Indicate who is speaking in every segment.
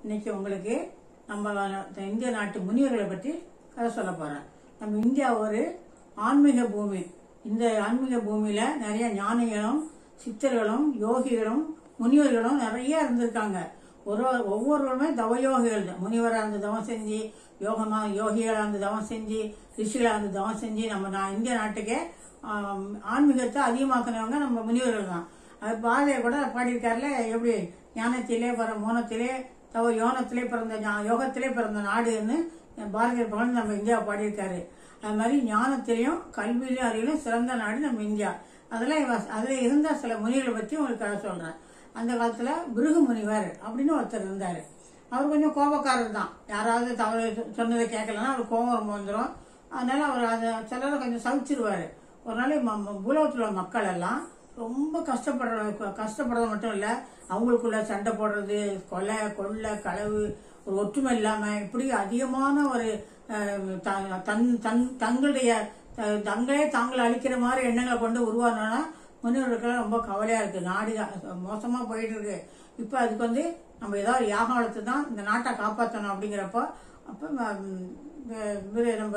Speaker 1: இன்னைக்கு உங்களுக்கு நம்ம இந்திய நாட்டு முனிவர்களை பற்றி கதை சொல்ல போறேன் நம்ம இந்தியா ஒரு ஆன்மீக பூமி இந்த ஆன்மீக பூமியில நிறைய ஞானிகளும் சித்தர்களும் யோகிகளும் முனிவர்களும் நிறைய இருந்திருக்காங்க ஒரு ஒவ்வொருவருமே தவயோகிகள் தான். முனிவரா இருந்து தவம் செஞ்சு யோகமா யோகிகளா இருந்து தவம் செஞ்சு ரிஷிகளா இருந்து தவம் செஞ்சு நம்ம நான் இந்திய நாட்டுக்கே ஆம், ஆன்மீகத்தை அதிகமாக்குனவங்க நம்ம முனிவர்கள் தான் அது பாரதிய கூட பாடியிருக்காருல எப்படி ஞானத்திலே பிற மோனத்திலே தவ யோனத்திலே பிறந்த ஞா- யோகத்திலே பிறந்த நாடுன்னு பாரதியார் புகழ்ந்து நம்ம இந்தியா பாடியிருக்காரு அது மாதிரி ஞானத்திலையும் கல்வியிலும் அறிவிலும் சிறந்த நாடு நம்ம இந்தியா அதுல இவ- அதுல இருந்த சில முனிகளை பத்தி உங்களுக்கு கதை சொல்றேன் அந்த காலத்துல பிருகு முனிவர் அப்படின்னு ஒருத்தர் இருந்தாரு அவர் கொஞ்சம் கோபக்காரர் தான் யாராவது தவறு சொ- சொன்னதை கேட்கலன்னா அவர் கோபம் ரொம்ப வந்துடும் அதனால அவர் அதை சிலரை கொஞ்சம் சவிச்சிருவாரு ஒரு நாளைக்கு ம- ம- பூலோகத்தில் உள்ள மக்கள் எல்லாம் ரொம்ப கஷ்டப்படுற க- கஷ்டப்படுறது மட்டும் இல்ல அவங்களுக்குள்ள சண்டை போடுறது கொலை கொள்ளை களவு ஒரு ஒற்றுமை இல்லாம இப்படி அதிகமான ஒரு அஹ், த- தன் தன் தங்களுடைய த- தங்களே தாங்களை அழிக்கிற மாதிரி எண்ணங்களை கொண்டு உருவானோன்னா முன்னோர்களுக்கெல்லாம் ரொம்ப கவலையா இருக்கு நாடு அஹ், மோசமா போயிட்டு இருக்கு இப்ப அதுக்கு வந்து நம்ம ஏதாவது யாகம் வளர்த்து தான் இந்த நாட்டை காப்பாற்றணும் அப்படிங்கிறப்போ அப்ப ம், வே- இவரு நம்ம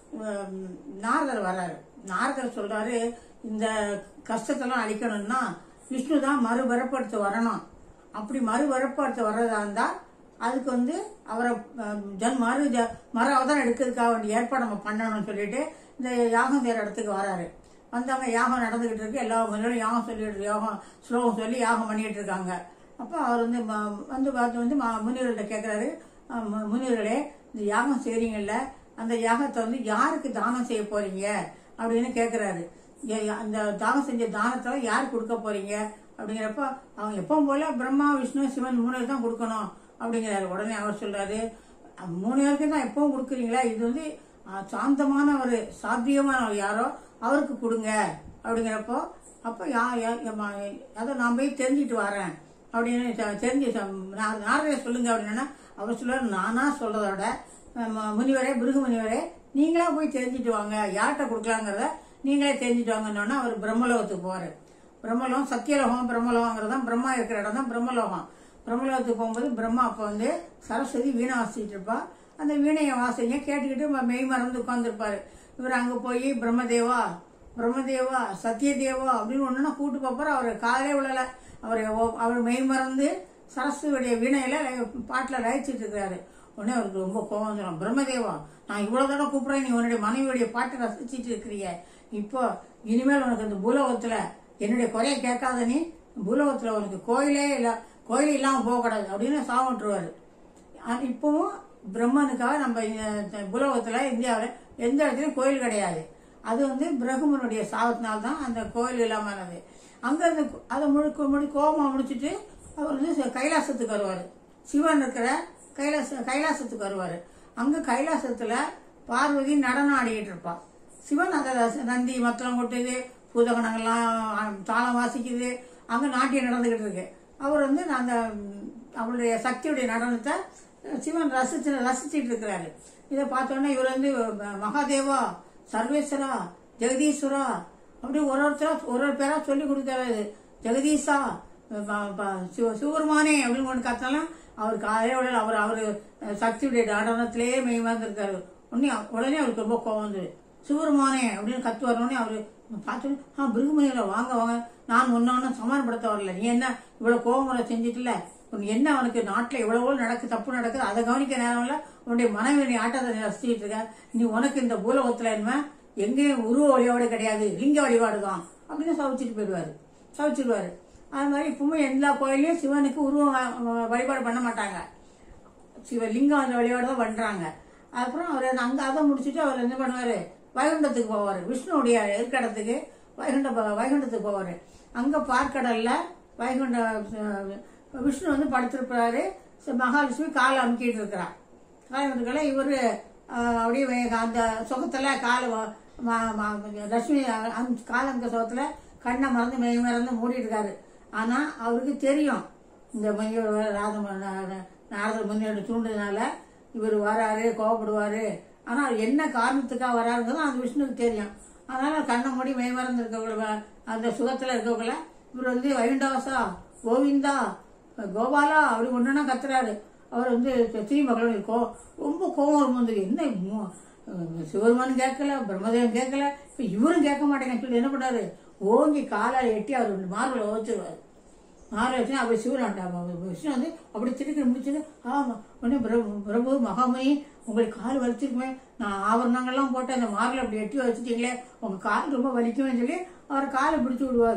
Speaker 1: ம், நாரதர் வர்றாரு நாரதர் சொல்றாரு இந்த கஷ்டத்தெல்லாம் அழிக்கணும்னா விஷ்ணு தான் மறுபிறப்படுத்த வரணும் அப்படி மறுபிறப்படுத்த வர்றதா இருந்தா அதுக்கு வந்து அவரை ம், ஜன் மறு ஜ- மறு அவதாரம் எடுக்கிறதுக்காக வேண்டிய ஏற்பாடு நம்ம பண்ணணும்னு சொல்லிட்டு இந்த யாகம் செய்யற இடத்துக்கு வராரு வந்தாங்க யாகம் நடந்துகிட்டு இருக்கு எல்லா முன்னோடும் யாகம் சொல்லிட்டு யாகம் ஸ்லோகம் சொல்லி யாகம் பண்ணிட்டு இருக்காங்க அப்போ அவர் வந்து ம- வந்து பார்த்து வந்து ம- முனிவர்கள்ட்ட கேட்குறாரு முனிவர்களே இந்த யாகம் செய்றீங்கல்ல அந்த யாகத்தை வந்து யாருக்கு தானம் செய்ய போறீங்க அப்படின்னு கேட்குறாரு அந்த தானம் செஞ்ச தானத்தை யார் கொடுக்க போறீங்க அப்படிங்கிறப்ப அவங்க எப்பவும் போல பிரம்மா விஷ்ணு சிவன் மூணு பேர் தான் கொடுக்கணும் அப்படிங்கிறாரு உடனே அவர் சொல்றாரு "அஹ், மூணு பேருக்கு தான் எப்பவும் கொடுக்குறீங்களா இது வந்து அஹ், சாந்தமான ஒரு சாத்தியமான யாரோ அவருக்கு கொடுங்க அப்படிங்கிறப்போ அப்போ யா யா- யம்மா- அதை நான் போய் தெரிஞ்சுட்டு வரேன் அப்படின்னு தெ- தெரிஞ்சு ச- நா- நாரதரை சொல்லுங்க அப்படின்னா அவர் சொல்லுவார் நானா சொல்றத விட ம- முனிவரே பிருகு முனிவரே நீங்களா போய் தெரிஞ்சுட்டு வாங்க யார்கிட்ட கொடுக்கலாங்கிறத நீங்களே தெரிஞ்சுட்டு வாங்கன்னு அவர் பிரம்மலோகத்துக்கு போவாரு பிரம்மலோகம் சத்தியலோகம் பிரம்மலோகங்கிறது தான் பிரம்மா இருக்கிற இடம் தான் பிரம்மலோகம் பிரம்மலோகத்துக்கு போகும்போது பிரம்மா அப்போ வந்து சரஸ்வதி வீணை வாசிச்சுட்டு இருப்பா அந்த வீணையை வாசிங்க கேட்டுக்கிட்டு ம- மெய் மறந்து உட்காந்துருப்பாரு இவர் அங்கே போய் பிரம்மதேவா பிரம்மதேவா சத்யதேவா அப்படின்னு ஒன்றுனா கூட்டு பார்ப்பாரு அவர் காதலே விழல அவர் ஓ- அவர் மெய் மறந்து சரஸ்வதியுடைய வீணையில பாட்டில் லயிச்சிட்டு இருக்கிறாரு உடனே அவருக்கு ரொம்ப கோபம் வந்துடும் பிரம்மதேவா நான் இவ்வளவு தடவை கூப்பிடுறேன் நீ உன்னுடைய மனைவியுடைய பாட்டை ரசிச்சிட்டு இருக்கிறிய இப்போ இனிமேல் உனக்கு இந்த பூலோகத்துல என்னுடைய குறைய கேட்காத நீ பூலோகத்துல உனக்கு கோயிலே இல்ல கோயில் இல்லாம போகக்கூடாது அப்படின்னு சாவட்டுருவாரு ஆனா இப்பவும் பிரம்மனுக்காக நம்ம இந்த புலோகத்துல இந்தியாவில் எந்த இடத்துலயும் கோயில் கிடையாது அது வந்து பிரகமனுடைய சாபத்தினால தான் அந்த கோயில் இல்லாமனது அங்க இருந்து அதை முழுக்க முழு கோபமா முடிச்சிட்டு அவர் வந்து ச- கைலாசத்துக்கு வருவாரு சிவன் இருக்கிற கைலாச கைலாசத்துக்கு வருவாரு அங்க கைலாசத்துல பார்வதி நடனம் ஆடிக்கிட்டு இருப்பா சிவன் அந்த ரச- நந்தி மத்தளம் கொட்டுது பூதகணங்கள்லாம் தாளம் வாசிக்குது அங்க நாட்டியம் நடந்துகிட்டு இருக்கு அவர் வந்து அந்த ம், அவருடைய சக்தியுடைய நடனத்தை சிவன் ரசிச்சு ரசிச்சிட்டு இருக்கிறாரு இதை பார்த்தோன்னே இவர் வந்து ம- மகாதேவா சர்வேஸ்வரா ஜெகதீஸ்வரா அப்படி ஒரு ஒருத்தரா ஒரு ஒரு பேரா சொல்லி கொடுக்கறாரு ஜெகதீஷா ப- ப- சிவ- சிவபெருமானே அப்படின்னு ஒன்று கத்தலாம் அவர் காலையில உடனே அவர் அவர் சக்தியுடைய நடனத்திலேயே மெய்மாந்து இருக்காரு உடனே உடனே அவருக்கு ரொம்ப கோவம் வந்து சிவபெருமானே அப்படின்னு கத்துவார் உடனே அவரு பார்த்து ஆ பிருகுமணியில வாங்க வாங்க நான் ஒன்னு சமாதானப்படுத்த வரல நீ என்ன இவ்வளவு கோபமுறை செஞ்சிட்டுல உன் என்ன அவனுக்கு நாட்டுல எவ்வளவோ நடக்கு தப்பு நடக்குது அதை கவனிக்க நேரம் இல்ல உன்னுடைய மனைவி நீ ஆட்டத்தை நீ ரசிச்சுட்டு இருக்க நீ உனக்கு இந்த பூலோகத்துல என்ன எங்கேயும் உருவ வழிபாடு கிடையாது லிங்க வழிபாடு தான் அப்படின்னு சவிச்சிட்டு போயிடுவாரு சவிச்சிடுவாரு அது மாதிரி இப்பவுமே எல்லா கோயிலையும் சிவனுக்கு உருவம் வ- வழிபாடு பண்ண மாட்டாங்க சிவலிங்கம் அந்த வழிபாடு தான் பண்றாங்க அப்புறம் அவர் அங்க அதை முடிச்சுட்டு அவர் என்ன பண்ணுவாரு வைகுண்டத்துக்கு போவாரு விஷ்ணுவுடைய இருக்க இடத்துக்கு வைகுண்ட ப- வைகுண்டத்துக்கு போவாரு அங்க பார்க்கடல்ல வைகுண்ட அஹ், விஷ்ணு வந்து படுத்திருப்பாரு ச- மகாலட்சுமி காலை அமுக்கிட்டு இருக்கிறார் காலை அமுக்கல இவரு அஹ், அப்படியே வே- அந்த சுகத்துல காலை வ- ம- ம- லட்சுமி அந்த கால அந்த சுகத்துல கண்ணை மறந்து மெய் மறந்து மூடிட்டு இருக்காரு ஆனா அவருக்கு தெரியும் இந்த மைய ராத நாரதர் முன்னேறி தூண்டுறதுனால இவர் வராரு கோவப்படுவாரு ஆனா என்ன காரணத்துக்காக வராருங்கிறது அந்த விஷ்ணுவுக்கு தெரியும் அதனால கண்ணை மூடி மெய் மறந்து இருக்கவங்கள அந்த சுகத்துல இருக்கவங்கள இவர் வந்து வைகுண்டவாசா கோவிந்தா கோபாலா அப்படி ஒண்ணுன்னா கத்துறாரு அவர் வந்து தீமகளும் கோ ரொம்ப கோபம் வந்தது என்ன மு- அஹ் சிவருமானும் கேட்கல பிரம்மதேவன் கேட்கல இப்போ இவரும் கேட்க மாட்டேங்கன்னு சொல்லி என்ன பண்ணாரு ஓங்கி காலால் எட்டி அவர் மார்பில் வச்சுருவார் மார்பில் வச்சு அப்படி சிவராண்டா விஷ்ணு வந்து அப்படி திருக்கி முடிச்சது ஆமாம் உடனே பிரபு பிரபு மகாமணி உங்களுக்கு கால் வலிச்சிருக்குமே நான் ஆவரணங்கள்லாம் போட்டு அந்த மார்பில் அப்படி எட்டி வச்சுட்டீங்களே உங்கள் கால் ரொம்ப வலிக்குமேன்னு சொல்லி அவர் காலை பிடிச்சி விடுவார்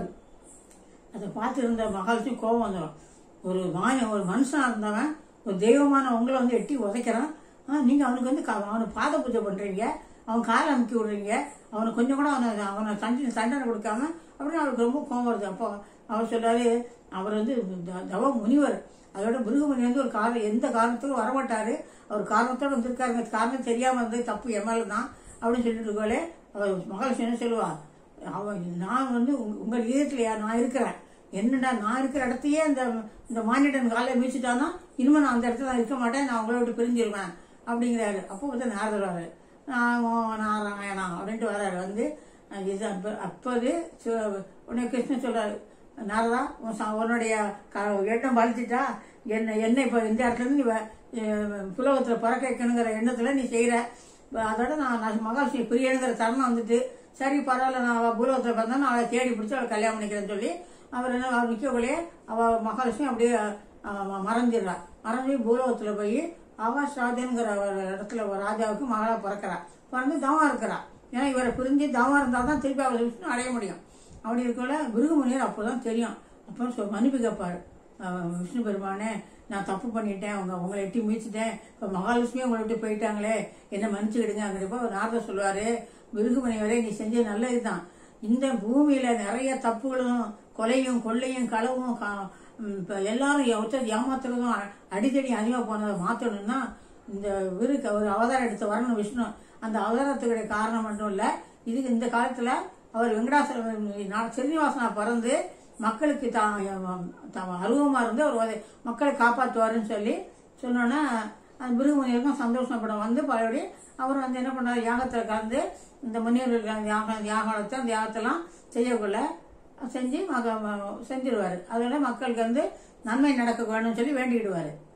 Speaker 1: அதை பார்த்து இருந்த மகாலட்சுமி கோபம் வந்துடும் ஒரு மாய ஒரு மனுஷனாக இருந்தவன் ஒரு தெய்வமான உங்களை வந்து எட்டி உதைக்கிறான் ஆ நீங்கள் அவனுக்கு வந்து க- அவனுக்கு பாத பூஜை பண்ணுறீங்க அவன் காலை அமுக்கி விடுறீங்க அவனுக்கு கொஞ்சம் கூட அவனை அவனை தண்டனை தண்டனை கொடுக்காம அப்படின்னு அவருக்கு ரொம்ப கோபம் வருது அப்போ அவர் சொல்றாரு அவர் வந்து த- தவ முனிவர் அதோட மிருகமணி வந்து ஒரு காரணம் எந்த காரணத்துக்கும் வரமாட்டாரு அவர் காரணத்தோட வந்திருக்காருங்க காரணம் தெரியாம இருந்தது தப்பு எம்எல்ஏ தான் அப்படின்னு சொல்லிட்டு இருக்கோலே அவர் மகாலட்சுமி என்ன சொல்லுவா அவன் நான் வந்து உங்க- உங்கள் இதயத்திலயா நான் இருக்கிறேன் என்னடா நான் இருக்கிற இடத்தையே இந்த இந்த மானிடன் காலை மீச்சிட்டானா இனிமே நான் அந்த இடத்துல நான் இருக்க மாட்டேன் நான் உங்களை விட்டு பிரிஞ்சிருவேன் அப்படிங்கிறாரு அப்போ வந்து நாரதர் வராரு நான் ஓ நாராயணா அப்படின்ட்டு வராரு வந்து அஹ் இது அப்ப அப்போது சிவ- உடனே கிருஷ்ணன் சொல்றாரு நாரதா உன் ச- உன்னுடைய க எண்ணம் வளர்த்திட்டா என்ன என்ன இப்போ இந்த இடத்துல இருந்து நீ வ- அஹ் புலகத்தில் பறக்க வைக்கணுங்கிற எண்ணத்துல நீ செய்யற அதோட நான் நான் மகாலட்சுமி பிரியனுங்கிற தருணம் வந்துட்டு சரி பரவாயில்ல நான் அவள் பூலகத்தில் பிறந்தா நான் அவளை தேடி பிடிச்சி அவளை கல்யாணம் பண்ணிக்கிறேன்னு சொல்லி அவர் என்ன அவர் நிற்கக்குள்ளே அவள் மகாலட்சுமி அப்படியே அஹ், ம- மறைஞ்சிடுறா மறைஞ்சு பூலோகத்தில் போய் ஆகாஷ் ராஜனுங்கிற ஒரு இடத்துல ஒரு ராஜாவுக்கு மகளாக பிறக்கிறா பிறந்து தவம் இருக்கிறா ஏன்னா இவரை பிரிஞ்சு தவம் இருந்தால் தான் திருப்பி அவளை விஷ்ணு அடைய முடியும் அப்படி இருக்கல மிருகமுனியர் அப்போ தான் தெரியும் அப்போ சொ- மன்னிப்பு கேட்பாரு அஹ், விஷ்ணு பெருமானே நான் தப்பு பண்ணிட்டேன் உங்க உங்களை எட்டி மீச்சிட்டேன் இப்போ மகாலட்சுமி உங்களை விட்டு போயிட்டாங்களே என்ன மன்னிச்சுக்கிடுங்க அங்கிறப்ப ஒரு நாரதர் சொல்லுவாரு மிருகமணி வரை நீ செஞ்சது நல்லதுதான் இந்த பூமியில நிறைய தப்புகளும் கொலையும் கொள்ளையும் களவும் கா- ம், இப்ப எல்லாரும் ஒருத்தர் ஏமாத்துறதும் அ- அடிதடி அதிகமாக போனதை மாத்தணும்னா இந்த விருக்கு ஒரு அவதாரம் எடுத்து வரணும் விஷ்ணு அந்த அவதாரத்துக்குடைய காரணம் மட்டும் இல்ல இதுக்கு இந்த காலத்துல அவர் வெங்கடாசல ஸ்ரீனிவாசனா பிறந்து மக்களுக்கு தான் அருவமா இருந்து அவர் உத- மக்களை காப்பாற்றுவாருன்னு சொல்லி சொன்னோன்னா அந்த மிருகமுனியருக்கும் சந்தோஷப்படம் வந்து பழையபடி அவர் வந்து என்ன பண்ணார் யாகத்தில் கலந்து இந்த முனிவர்களுக்கு அந்த யாகம் யாகத்தை அந்த யாகத்தெல்லாம் செய்யக்குள்ள செஞ்சு மக ம- செஞ்சிருவாரு அதோட மக்களுக்கு வந்து நன்மை நடக்க வேணும்னு சொல்லி வேண்டிடுவாரு